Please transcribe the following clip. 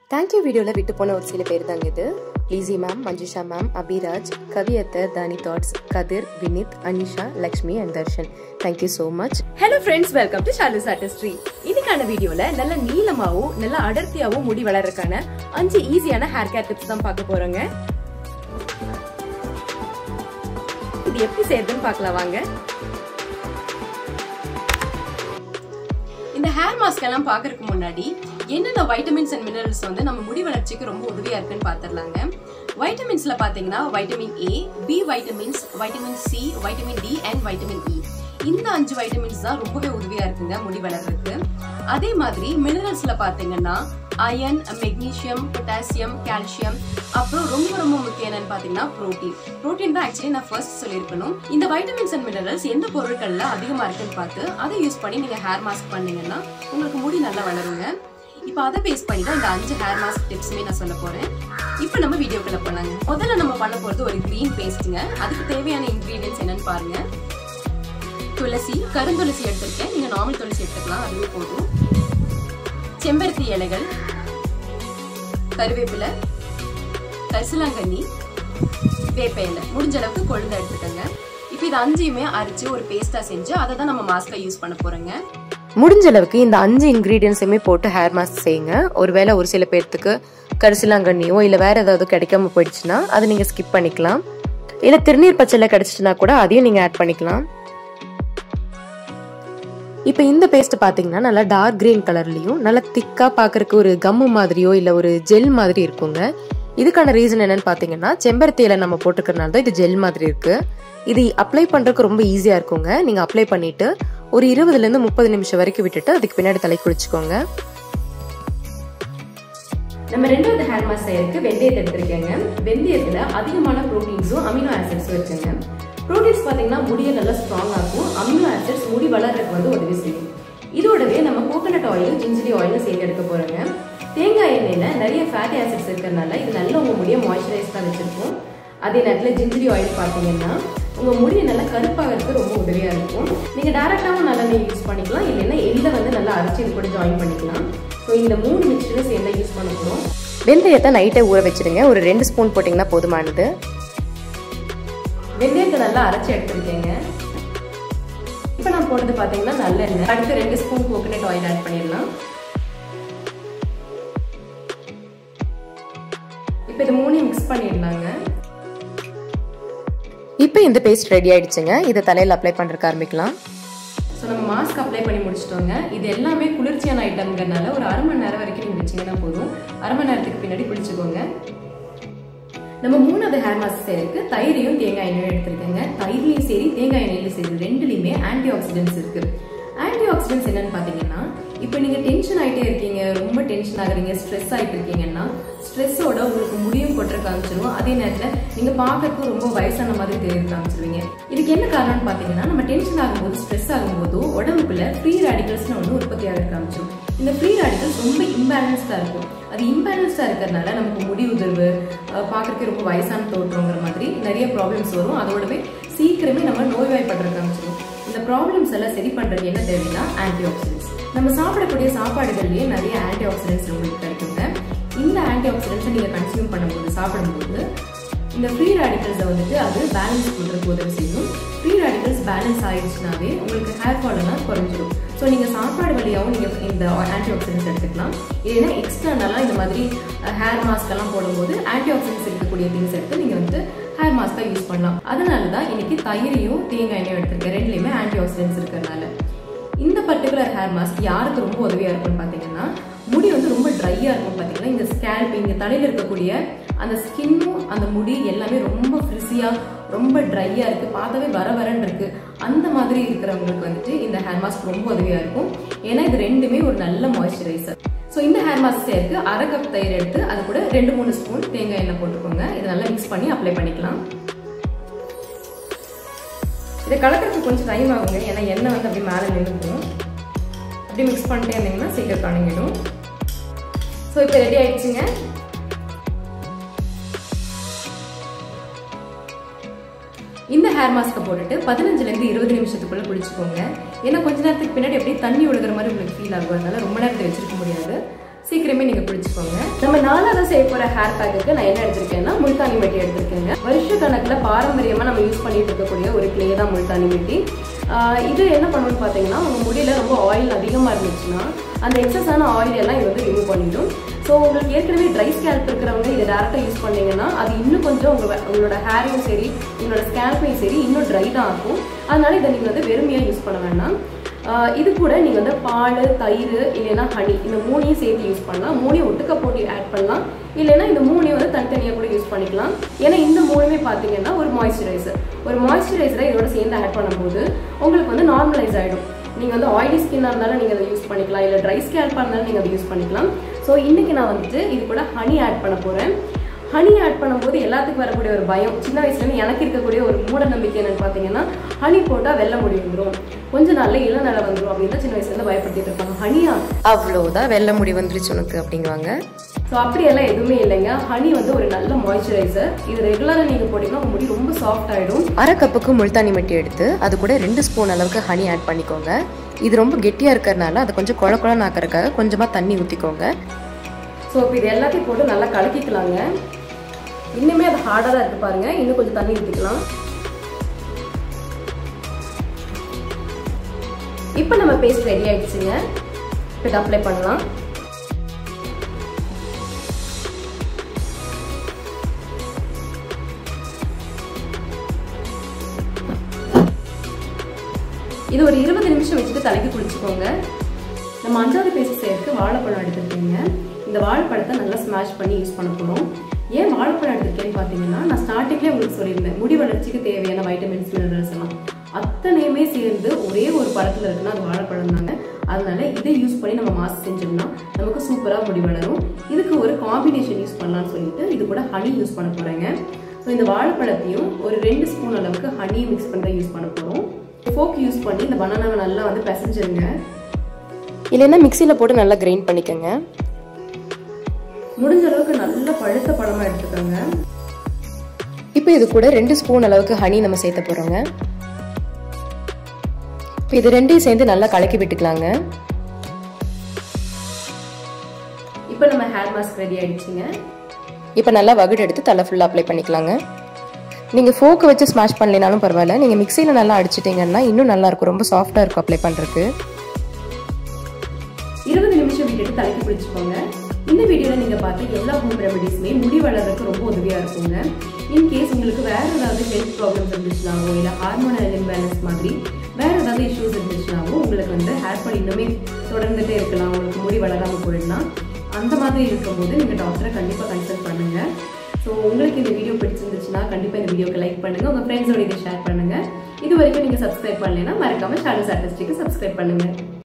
thank you வீடியோவில் விட்டு போன ஒரு சில பேர் தாங்க இது லீசி மேம் மஞ்சுஷா மேம் அபிராஜ் கவியத்தர் தானி தாட்ஸ் Kathir Vineeth Anisha Lakshmi and Darshan thank you so much hello friends welcome to Shalu's artistry இன்னைக்கான வீடியோல நல்ல நீளமாவும் நல்ல அடர்த்தியாவும் முடி வளர்றதுக்கான அஞ்சு ஈஸியான ஹேர் கேர் டிப்ஸ் தான் பார்க்க போறோங்க இது எப்படி செய்யறதுன்னு பார்க்கலாம் வாங்க இந்த ஹேர் மாஸ்க் எல்லாம் பாக்குறதுக்கு முன்னாடி என்னென்ன வைட்டமின்ஸ் அண்ட் மினரல்ஸ் வந்து நம்ம முடி வளர்ச்சிக்கு ரொம்ப உதவியா இருக்குன்னு பாத்துடலாங்க வைட்டமின்ஸ்ல பாத்தீங்கன்னா vitamin A B vitamins vitamin C vitamin D and vitamin E இந்த அஞ்சு வைட்டமின்ஸ் தான் ரொம்பவே உதவியா இருக்குங்க முடி வளர்றதுக்கு அதே மாதிரி மினரல்ஸ்ல பாத்தீங்கன்னா அயன் மெக்னீசியம் பொட்டாசியம் கால்சியம் அப்புறம் ரொம்ப ரொம்ப முக்கியம் என்னன்னு பாத்தீங்கன்னா புரோட்டீன் புரோட்டீன் தான் ஆக்சுவலி நான் ஃபர்ஸ்ட் சொல்லியிருக்கணும் இந்த வைட்டமின்ஸ் அண்ட் மினரல்ஸ் எந்த பொருட்கள்ல அதிகமா இருக்குன்னு பார்த்து அதை யூஸ் பண்ணி நீங்க ஹேர் மாஸ்க் பண்ணீங்கன்னா உங்களுக்கு முடி நல்லா வளருங்க இப்போ அதை பேஸ் பண்ணி தான் இந்த அஞ்சு ஹேர் மாஸ்க் டிப்ஸுமே நான் சொல்ல போறேன் இப்போ நம்ம வீடியோக்குள்ள போலாங்க முதல்ல நம்ம பண்ண போறது ஒரு கிரீன் பேஸ்ட்டுங்க அதுக்கு தேவையான இன்கிரீடியன்ஸ் என்னன்னு பாருங்க துளசி கருந்துளசி எடுத்திருக்கேன் நீங்க நார்மல் துளசி எடுத்துக்கலாம் அதுவே போதும் செம்பருத்தி இலைகள் கருவேப்பிலை கரிசலாங்கண்ணி வேப்ப இலை முடிஞ்ச அளவுக்கு கொழுந்து எடுத்துக்கோங்க இப்போ இது அஞ்சையுமே அரைச்சு ஒரு பேஸ்டா செஞ்சு அதை தான் நம்ம மாஸ்கா யூஸ் பண்ண போறோங்க முடிஞ்ச அளவுக்கு இந்த அஞ்சு இன்க்ரீடியன்ஸுமே போட்டு ஹேர் மாஸ்க் செய்யுங்க ஒருவேளை ஒரு சில பேர்த்துக்கு கரிசலாங்கண்ணியோ இல்லை வேற ஏதாவது கிடைக்காம போயிடுச்சுன்னா அதை நீங்கள் ஸ்கிப் பண்ணிக்கலாம் இல்லை திருநீர் பச்சையில் கிடைச்சிச்சுன்னா கூட அதையும் நீங்கள் ஆட் பண்ணிக்கலாம் இப்போ இந்த பேஸ்ட் பார்த்தீங்கன்னா நல்லா டார்க் கிரீன் கலர்லையும் நல்லா திக்காக பார்க்கறக்கு ஒரு கம்மு மாதிரியோ இல்லை ஒரு ஜெல் மாதிரி இருக்குங்க இதுக்கான ரீசன் என்னன்னு பார்த்தீங்கன்னா செம்பருத்தியில நம்ம போட்டுக்கிறனால தான் இது ஜெல் மாதிரி இருக்கு இது அப்ளை பண்ணுறதுக்கு ரொம்ப ஈஸியாக இருக்குங்க நீங்கள் அப்ளை பண்ணிட்டு ஒரு இருபதுலேருந்து முப்பது நிமிஷம் வரைக்கும் விட்டுட்டு அதுக்கு பின்னாடி தலை குளிச்சுக்கோங்க நம்ம ரெண்டாவது ஹேர் மாஸ்க் செய்யறதுக்கு வெந்தயத்தை எடுத்திருக்கேங்க வெந்தயத்துல அதிகமான ப்ரோட்டீன்ஸும் அமினோ ஆசிட்ஸும் இருக்குங்க ப்ரோட்டீன்ஸ் பார்த்தீங்கன்னா முடியை நல்லா ஸ்ட்ராங் ஆகும் அமினோ ஆசிட்ஸ் முடி வளர்றதுக்கு வந்து உதவி செய்யும் இதோடவே நம்ம கோகனட் ஆயில் ஜிஞ்சரி ஆயிலும் சேர்த்து எடுக்க போறோங்க தேங்காய் எண்ணெயில நிறைய ஃபேட்டி ஆசிட்ஸ் இருக்கிறதுனால இது நல்ல உங்க முடியை மாய்ஸ்சரைஸ் தான் வச்சிருக்கும் அதே நேரத்தில் ஜிஞ்சரி ஆயில் பார்த்தீங்கன்னா உங்க முடியை நல்லா கருப்பாகிறதுக்கு ரொம்ப உதவியா இருக்கும் நீங்க டேரக்டாவும் நல்லா நீங்க யூஸ் பண்ணிக்கலாம் இல்லைன்னா எள்ள வந்து நல்லா அரைச்சி இது கூட ஜாயின் பண்ணிக்கலாம் ஸோ இந்த மூணு மிக்சரும் சேர்ந்து யூஸ் பண்ண போகிறோம் வெந்தயத்தை நைட்டே ஊற வச்சிடுங்க ஒரு ரெண்டு ஸ்பூன் போட்டிங்கன்னா போதுமானது வெந்தயத்தை நல்லா அரைச்சி எடுத்துருக்கேங்க இப்போ நான் போட்டது பார்த்தீங்கன்னா நல்லெண்ணெய் அடுத்து ரெண்டு ஸ்பூன் கோகனட் ஆயில் ஆட் பண்ணிடலாம் இப்போ இது மூணையும் மிக்ஸ் பண்ணிடலாங்க இப்போ இந்த பேஸ்ட் ரெடி ஆயிடுச்சுங்க இதை தலையில் அப்ளை பண்ணுறதுக்கு ஆரம்பிக்கலாம் ஸோ நம்ம மாஸ்க் அப்ளை பண்ணி முடிச்சிட்டோங்க இது எல்லாமே குளிர்ச்சியான ஐட்டம்ங்கிறனால ஒரு அரை மணி நேரம் வரைக்கும் நீங்கள் வச்சிங்கன்னா போதும் அரை மணி நேரத்துக்கு பின்னாடி குளிச்சுக்கோங்க நம்ம மூணாவது ஹேர் மாஸ்க் செய்யறதுக்கு தயிரையும் தேங்காய் எண்ணெயும் எடுத்துருக்கேங்க தயிர்லையும் சரி தேங்காய் எண்ணெயிலும் சரி ரெண்டுலையுமே ஆன்டி ஆக்சிடென்ட்ஸ் இருக்கு ஆன்டி ஆக்சிடென்ட்ஸ் என்னன்னு பார்த்தீங்கன்னா இப்போ நீங்கள் டென்ஷன் ஆகிட்டே இருக்கீங்க ரொம்ப டென்ஷன் ஆகுறீங்க ஸ்ட்ரெஸ் ஆகிட்டு இருக்கீங்கன்னா ஸ்ட்ரெஸ்ஸோட உங்களுக்கு முடியும் கொட்டுற காமிச்சிரும் அதே நேரத்தில் நீங்கள் பார்க்கறதுக்கு ரொம்ப வயசான மாதிரி தெரிய காமிச்சிருவீங்க இதுக்கு என்ன காரணம்னு பார்த்தீங்கன்னா நம்ம டென்ஷன் ஆகும்போது ஸ்ட்ரெஸ் ஆகும்போது உடம்புக்குள்ள ஃப்ரீ ரேடிகல்ஸ்னு ஒன்று உற்பத்தி ஆக காமிச்சிரும் இந்த ஃப்ரீ ரேடிகல்ஸ் ரொம்ப இம்பேலன்ஸ்டாக இருக்கும் அது இம்பேலன்ஸ்டாக இருக்கிறதுனால நமக்கு முடி உதிர்வு பார்க்கறதுக்கு ரொம்ப வயசான தோற்றங்கிற மாதிரி நிறைய ப்ராப்ளம்ஸ் வரும் அதோடவே சீக்கிரமே நம்ம நோய்வாய்ப்படுற காமிச்சிரும் இந்த ப்ராப்ளம்ஸ் எல்லாம் சரி பண்ணுறது என்ன தேவைன்னா ஆன்டி ஆக்சிடென்ட்ஸ் நம்ம சாப்பிடக்கூடிய சாப்பாடுகள்லேயே நிறைய ஆன்டி ஆக்சிடென்ட்ஸ் உங்களுக்கு கிடைக்குங்க இந்த ஆன்டி ஆக்சிடென்ட்ஸை நீங்கள் கன்சியூம் பண்ணும்போது சாப்பிடும்போது இந்த ஃப்ரீ ரேடிக்கல்ஸை வந்துட்டு அது பேலன்ஸ் பண்ணுறதுக்கு உதவி செய்யும் ஃப்ரீ ரேடிக்கல்ஸ் பேலன்ஸ் ஆயிடுச்சுனாவே உங்களுக்கு ஹேர் ஃபால் எல்லாம் குறைஞ்சிடும் ஸோ நீங்கள் சாப்பாடு வழியாகவும் நீங்கள் இந்த ஆன்டி ஆக்சிடென்ட்ஸ் எடுத்துக்கலாம் இல்லைன்னா எக்ஸ்டர்னலாக இந்த மாதிரி ஹேர் மாஸ்க் எல்லாம் போடும்போது ஆன்டி ஆக்சிடென்ட்ஸ் இருக்கக்கூடிய திங்ஸ் எடுத்து நீங்கள் வந்து ஹேர் மாஸ்க்காக யூஸ் பண்ணலாம் அதனால தான் இன்னைக்கு தயிரையும் தேங்காய் எண்ணெயும் எடுத்திருக்கேன் ரெண்டுலேயுமே ஆன்டி ஆக்சிடென்ட்ஸ் இருக்கிறதுனால இந்த பர்டிகுலர் ஹேர் மாஸ்க் யாருக்கு ரொம்ப உதவியாக இருக்கும்னு பார்த்தீங்கன்னா முடி வந்து ரொம்ப ட்ரையாக இருக்கும் பார்த்தீங்கன்னா இந்த ஸ்கேல்ப் இங்கே தலையில் இருக்கக்கூடிய அந்த ஸ்கின்னும் அந்த முடி எல்லாமே ரொம்ப ஃப்ரிஸியாக ரொம்ப ட்ரையாக இருக்குது பார்த்தாவே வர வரன்னு இருக்குது அந்த மாதிரி இருக்கிறவங்களுக்கு வந்துட்டு இந்த ஹேர் மாஸ்க் ரொம்ப உதவியாக இருக்கும் ஏன்னா இது ரெண்டுமே ஒரு நல்ல மாய்ஸ்சரைசர் ஸோ இந்த ஹேர் மாஸ்க் செய்யறதுக்கு அரை கப் தயிர் எடுத்து அது கூட ரெண்டு மூணு ஸ்பூன் தேங்காய் எண்ணெய் போட்டுக்கோங்க இதை நல்லா மிக்ஸ் பண்ணி அப்ளை பண்ணிக்கலாம் இதை கலக்கிறதுக்கு கொஞ்சம் டைம் ஆகுங்க ஏன்னா எண்ணெய் வந்து அப்படி மேலே நின்றுக்கும் அப்படி மிக்ஸ் பண்ணிட்டே இருந்தீங்கன்னா சீக்கிரம் கணங்கிடும் ஸோ இப்போ ரெடி ஆயிடுச்சுங்க இந்த ஹேர் மாஸ்க்கை போட்டுட்டு பதினஞ்சுலேருந்து இருபது நிமிஷத்துக்குள்ள குளிச்சுக்கோங்க ஏன்னா கொஞ்ச நேரத்துக்கு பின்னாடி அப்படியே தண்ணி ஒழுகிற மாதிரி உங்களுக்கு ஃபீல் ஆகும் அதனால ரொம்ப நேரத்தை வச்சிருக்க முடியாது சீக்கிரமே நீங்க குளிச்சுக்கோங்க நம்ம நாலாவது செய்ய போற ஹேர் பேக்குக்கு நான் என்ன எடுத்திருக்கேன்னா முல்தானி மெட்டி எடுத்திருக்கேங்க வருஷ கணக்குல பாரம்பரியமா நம்ம யூஸ் பண்ணிட்டு இருக்கக்கூடிய ஒரு கிளே தான் முல்தானி மெட்டி ஆஹ் இது என்ன பண்ணணும்னு பார்த்தீங்கன்னா உங்க முடியல ரொம்ப ஆயில் அதிகமா இருந்துச்சுன்னா அந்த எக்ஸஸான ஆயில் எல்லாம் இது வந்து ரிமூவ் பண்ணிடும் ஸோ உங்களுக்கு ஏற்கனவே ட்ரை ஸ்கேல்ப் இருக்கிறவங்க இதை டேரெக்டாக யூஸ் பண்ணீங்கன்னா அது இன்னும் கொஞ்சம் உங்க உங்களோட ஹேரையும் சரி உங்களோட ஸ்கேல்ப்பையும் சரி இன்னும் ட்ரை தான் ஆகும் அதனால இதை நீங்கள் வந்து வெறுமையாக யூஸ் பண்ண வேண்டாம் ஆஹ் இது கூட நீங்கள் வந்து பால் தயிர் இல்லைன்னா ஹனி இந்த மூணையும் சேர்த்து யூஸ் பண்ணலாம் மூணையும் ஒட்டுக்க போட்டு ஆட் பண்ணலாம் இல்லைன்னா இந்த மூணையும் வந்து தனித்தனியாக கூட யூஸ் பண்ணிக்கலாம் ஏன்னா இந்த மூணுமே பார்த்தீங்கன்னா ஒரு மாய்ஸ்சரைசர் ஒரு மாய்ஸ்சரைசரை இதோட சேர்ந்து ஆட் பண்ணும்போது உங்களுக்கு வந்து நார்மலைஸ் ஆகிடும் நீங்கள் வந்து ஆயிலி ஸ்கின்னாக இருந்தாலும் நீங்கள் அதை யூஸ் பண்ணிக்கலாம் இல்லை ட்ரை ஸ்கேல்பாக இருந்தாலும் நீங்கள் அதை யூஸ் பண்ணிக்கலாம் ஸோ இன்றைக்கி நான் வந்துட்டு இது கூட ஹனி ஆட் பண்ண போகிறேன் ஹனி ஆட் பண்ணும்போது எல்லாத்துக்கும் வரக்கூடிய ஒரு பயம் சின்ன வயசுலேருந்து எனக்கு இருக்கக்கூடிய ஒரு மூட நம்பிக்கை என்னன்னு பார்த்தீங்கன்னா ஹனி போட்டால் வெள்ளை முடி வந்துடும் கொஞ்ச நாள்ல இளநடை வந்துடும் அப்படின்னு தான் சின்ன வயசுலேருந்து பயப்படுத்திட்டு இருப்பாங்க ஹனியா அவ்வளோதான் வெள்ளை முடி வந்துருச்சு உனக்கு அப்படிங்குவாங்க ஸோ அப்படியெல்லாம் எதுவுமே இல்லைங்க ஹனி வந்து ஒரு நல்ல மாய்ஸ்சரைசர் இது ரெகுலராக நீங்கள் போட்டிங்கன்னா உங்க முடி ரொம்ப சாஃப்ட் ஆகிடும் அரை கப்புக்கு முல்தானி மெட்டி எடுத்து அது கூட ரெண்டு ஸ்பூன் அளவுக்கு ஹனி ஆட் பண்ணிக்கோங்க இது ரொம்ப கெட்டியாக இருக்கிறதுனால அது கொஞ்சம் குழ குழன்னு ஆக்கறதுக்காக கொஞ்சமாக தண்ணி ஊற்றிக்கோங்க ஸோ இப்போ இது எல்லாத்தையும் போட்டு நல்லா கலக்கிக்கலாங்க இன்னுமே அது ஹார்டாக தான் இருக்கு பாருங்க இன்னும் கொஞ்சம் தண்ணி ஊற்றிக்கலாம் இப்போ நம்ம பேஸ்ட் ரெடி ஆயிடுச்சுங்க இப்போ இதை அப்ளை பண்ணலாம் இது ஒரு இருபது நிமிஷம் வச்சுட்டு தலைக்கு குளிச்சுக்கோங்க நம்ம அஞ்சாவது பேஸ்ட் செய்யறதுக்கு வாழைப்பழம் எடுத்துருக்கீங்க இந்த வாழைப்பழத்தை நல்லா ஸ்மாஷ் பண்ணி யூஸ் பண்ண போகிறோம் ஏன் வாழைப்பழம் எடுத்துருக்கேன்னு பார்த்தீங்கன்னா நான் ஸ்டார்டிங்லேயே உங்களுக்கு சொல்லியிருந்தேன் முடி வளர்ச்சிக்கு தேவையான வைட்டமின்ஸ் மினரல்ஸ் எல்லாம் அத்தனையுமே சேர்ந்து ஒரே ஒரு பழத்தில் இருக்குன்னா அது வாழைப்பழம் தாங்க அதனால இதை யூஸ் பண்ணி நம்ம மாஸ்க் செஞ்சோம்னா நமக்கு சூப்பராக முடி வளரும் இதுக்கு ஒரு காம்பினேஷன் யூஸ் பண்ணலாம்னு சொல்லிட்டு இது கூட ஹனி யூஸ் பண்ண போகிறேங்க ஸோ இந்த வாழைப்பழத்தையும் ஒரு ரெண்டு ஸ்பூன் அளவுக்கு ஹனி மிக்ஸ் பண்ணி யூஸ் பண்ண போகிறோம் ஃபோக் யூஸ் பண்ணி இந்த பனானாவை நல்லா வந்து பிசைஞ்சிருங்க இல்லைன்னா மிக்சியில் போட்டு நல்லா கிரைண்ட் பண்ணிக்கோங்க முடிஞ்ச அளவுக்கு நல்ல பழுத்த பழமா எடுத்துக்கோங்க இப்போ இது கூட ரெண்டு ஸ்பூன் அளவுக்கு ஹனி நம்ம சேர்த்த போகிறோங்க இப்போ இது ரெண்டையும் சேர்ந்து நல்லா கலக்கி விட்டுக்கலாங்க இப்போ நம்ம ஹேர் மாஸ்க் ரெடி ஆயிடுச்சுங்க இப்போ நல்லா வகுடு எடுத்து தலை ஃபுல்லாக அப்ளை பண்ணிக்கலாங்க நீங்கள் ஃபோக்கு வச்சு ஸ்மாஷ் பண்ணலினாலும் பரவாயில்ல நீங்கள் மிக்சியில் நல்லா அடிச்சிட்டிங்கன்னா இன்னும் நல்லா இருக்கும் ரொம்ப சாஃப்டாக இருக்கும் அப்ளை பண்ணுறதுக்கு இருபது நிமிஷம் விட்டுட்டு தலைக்கு குளிச்சுக்கோங்க இந்த வீடியோவில் நீங்கள் பார்த்த எல்லா ஹோம் ரெமடிஸுமே முடி வளர்றதுக்கு ரொம்ப உதவியாக இருக்குங்க இன்கேஸ் உங்களுக்கு வேற ஏதாவது ஹெல்த் ப்ராப்ளம்ஸ் இருந்துச்சுனாவோ இல்லை ஹார்மோனல் இம்பேலன்ஸ் மாதிரி வேற ஏதாவது இஷ்யூஸ் இருந்துச்சுனாவோ உங்களுக்கு வந்து ஹேர் ஃபால் இன்னுமே தொடர்ந்துட்டே இருக்கலாம் உங்களுக்கு முடி வளராமல் போயிடலாம் அந்த மாதிரி இருக்கும்போது நீங்கள் டாக்டரை கண்டிப்பாக கன்சல்ட் பண்ணுங்க ஸோ உங்களுக்கு இந்த வீடியோ பிடிச்சிருந்துச்சுன்னா கண்டிப்பாக இந்த வீடியோக்கு லைக் பண்ணுங்க உங்கள் ஃப்ரெண்ட்ஸோட இதை ஷேர் பண்ணுங்க இது வரைக்கும் நீங்கள் சப்ஸ்கிரைப் பண்ணலைன்னா மறக்காம ஷாலோஸ் ஆர்டிஸ்டிக்கு சப்ஸ்கிரைப் பண்ணுங்க